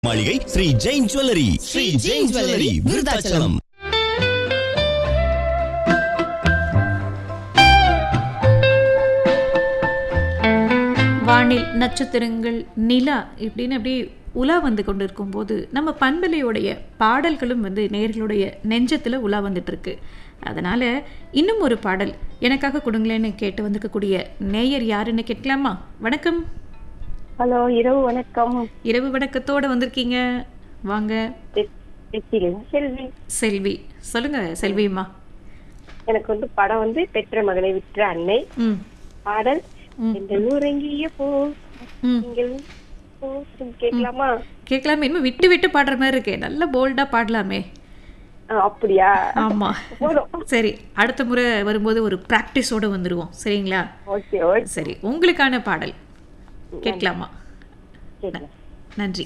மாளிகை Sri Jain jewellery Sri Jain jewellery Virudhachalam வானில் நட்சத்திரங்கள் நிலா இப்படின்னு அப்படியே உலா வந்து கொண்டிருக்கும் போது நம்ம பண்பலையோடைய பாடல்களும் வந்து நேர்களுடைய நெஞ்சத்தில் உலா வந்துட்டு இருக்கு அதனால இன்னும் ஒரு பாடல் எனக்காக கொடுங்களேன்னு கேட்டு வந்திருக்கக்கூடிய நேயர் யாருன்னு கேட்கலாமா வணக்கம் ஹலோ இரவு வணக்கம் இரவு வணக்கத்தோட வந்திருக்கீங்க வாங்க தெ- தெற்கிலே செல்வி செல்வி சொல்லுங்க செல்விம்மா எனக்கு வந்து படம் வந்து பெற்ற மகனை விற்ற அன்னை ம் பாடல் இந்த ஊரங்கிய போ ம் நீங்கள் போ கேட்கலாமா கேட்கலாமே இன்னும் விட்டு விட்டு பாடுற மாதிரி இருக்கே நல்ல போல்டா பாடலாமே ஆ, அப்படியா ஆமா போதும் சரி அடுத்த முறை வரும்போது ஒரு ப்ராக்டிஸோட வந்துருவோம் சரிங்களா ஓகே ஓகே சரி உங்களுக்கான பாடல் கேட்கலாமா கேட்கலாம் நன்றி